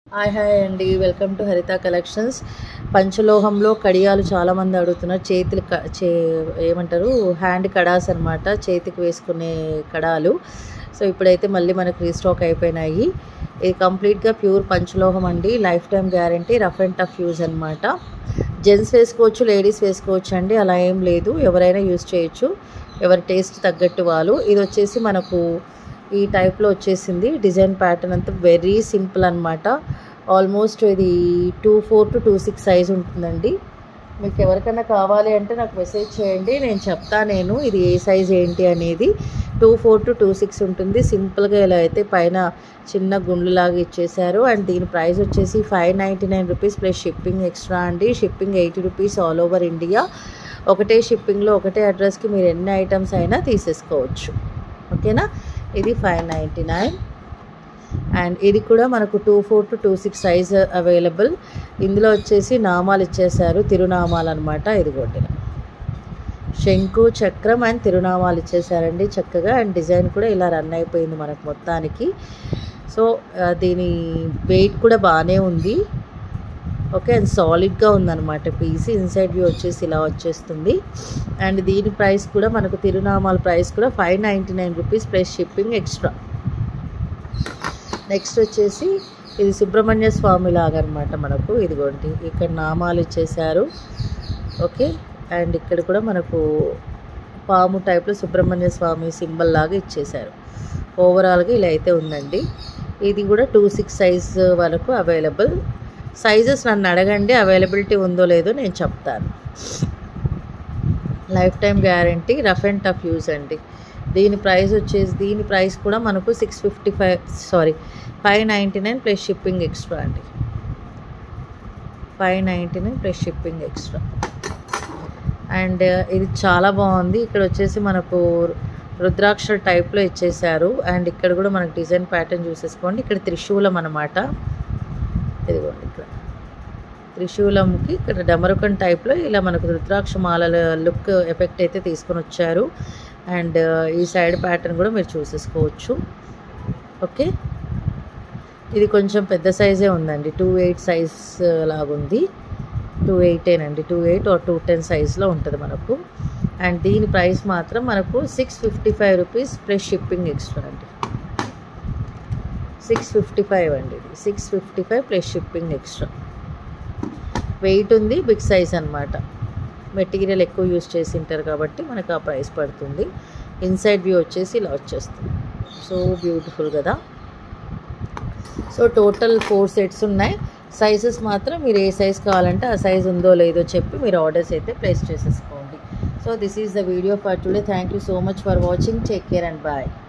hi hi అండి welcome to Haritha collections పంచలోహంలో కడియాలు చాలామంది అడుగుతున్నారు చేతులు క చే ఏమంటారు హ్యాండ్ కడాస్ అనమాట చేతికి వేసుకునే కడాలు సో ఇప్పుడైతే మళ్ళీ మనకు రీస్టాక్ అయిపోయినాయి ఇది కంప్లీట్గా ప్యూర్ పంచలోహం అండి life time guarantee rough and tough use అనమాట జెంట్స్ వేసుకోవచ్చు లేడీస్ వేసుకోవచ్చు అండి అలా ఏం లేదు ఎవరైనా యూజ్ చేయొచ్చు ఎవరి టేస్ట్ తగ్గట్టు వాళ్ళు ఇది వచ్చేసి మనకు ఈ టైప్లో వచ్చేసింది డిజైన్ ప్యాటర్న్ అంతా వెరీ సింపుల్ అనమాట ఆల్మోస్ట్ ఇది two four to two six size ఉంటుందండి మీకు ఎవరికైనా కావాలి అంటే నాకు మెసేజ్ చేయండి నేను చెప్తా నేను ఇది ఏ సైజ్ ఏంటి అనేది two four to two six ఉంటుంది సింపుల్గా ఇలా అయితే పైన చిన్న గుండ్లులాగా ఇచ్చేసారు అండ్ దీని ప్రైస్ వచ్చేసి five ninety nine rupees plus shipping extra అండి shipping eighty rupees all over India ఒకటే షిప్పింగ్లో ఒకటే అడ్రస్కి మీరు ఎన్ని ఐటమ్స్ అయినా తీసేసుకోవచ్చు ఓకేనా ఇది ఫైవ్ నైంటీ నైన్ అండ్ ఇది కూడా మనకు two four to two six size available ఇందులో వచ్చేసి నామాలు ఇచ్చేసారు తిరునామాలు అనమాట ఇదిగోటి శంకు చక్రం అండ్ తిరునామాలు ఇచ్చేసారండి చక్కగా అండ్ డిజైన్ కూడా ఇలా రన్ అయిపోయింది మనకు మొత్తానికి సో దీని వెయిట్ కూడా బాగానే ఉంది ఓకే అండ్ సాలిడ్గా ఉందన్నమాట పీస్ ఇన్సైడ్ వ్యూ వచ్చేసి ఇలా వచ్చేస్తుంది అండ్ దీని ప్రైస్ కూడా మనకు తిరునామాల ప్రైస్ కూడా five ninety nine rupees plus shipping extra next వచ్చేసి ఇది సుబ్రహ్మణ్య స్వామి లాగా అనమాట మనకు ఇదిగోండి ఇక్కడ నామాలు ఇచ్చేసారు ఓకే అండ్ ఇక్కడ కూడా మనకు పాము టైప్లో సుబ్రహ్మణ్య స్వామి సింబల్ లాగా ఇచ్చేసారు ఓవరాల్గా ఇలా అయితే ఉందండి ఇది కూడా టూ సిక్స్ సైజ్ వరకు అవైలబుల్ సైజెస్ నన్ను అడగండి అవైలబిలిటీ ఉందో లేదో నేను చెప్తాను life time guarantee rough and tough use అండి దీని ప్రైస్ వచ్చేసి దీని ప్రైస్ కూడా మనకు six fifty five sorry five ninety nine plus shipping extra అండి five ninety nine plus shipping extra and ఇది చాలా బాగుంది ఇక్కడ వచ్చేసి మనకు రుద్రాక్ష టైప్లో ఇచ్చేసారు అండ్ ఇక్కడ కూడా మనకు డిజైన్ ప్యాటర్న్ చూసేసుకోండి ఇక్కడ త్రిశూలం అనమాట ఇదిగోండి ఇక్కడ త్రిశూలంకి ఇక్కడ డమరుకన్ టైప్లో ఇలా మనకు రుద్రాక్ష మాలల లుక్ ఎఫెక్ట్ అయితే తీసుకొని వచ్చారు అండ్ ఈ సైడ్ ప్యాటర్న్ కూడా మీరు చూసేసుకోవచ్చు ఓకే ఇది కొంచెం పెద్ద సైజే ఉందండి టూ ఎయిట్ సైజ్ లాగుంది టూ ఎయిటేనండి two eight or two ten సైజ్లో ఉంటుంది మనకు అండ్ దీని ప్రైస్ మాత్రం మనకు six fifty five rupees plus shipping extra అండి సిక్స్ ఫిఫ్టీ ఫైవ్ అండి ఇది six fifty five plus shipping extra weight ఉంది బిగ్ సైజ్ అనమాట మెటీరియల్ ఎక్కువ యూస్ చేసి ఉంటారు కాబట్టి మనకు ఆ ప్రైస్ పడుతుంది ఇన్సైడ్ వ్యూ వచ్చేసి ఇలా వచ్చేస్తుంది సో బ్యూటిఫుల్ కదా సో టోటల్ ఫోర్ సెట్స్ ఉన్నాయి సైజెస్ మాత్రం మీరు ఏ సైజ్ కావాలంటే ఆ సైజ్ ఉందో లేదో చెప్పి మీరు ఆర్డర్స్ అయితే ప్లేస్ చేసేసుకోండి so this is the video for today thank you so much for watching take care and bye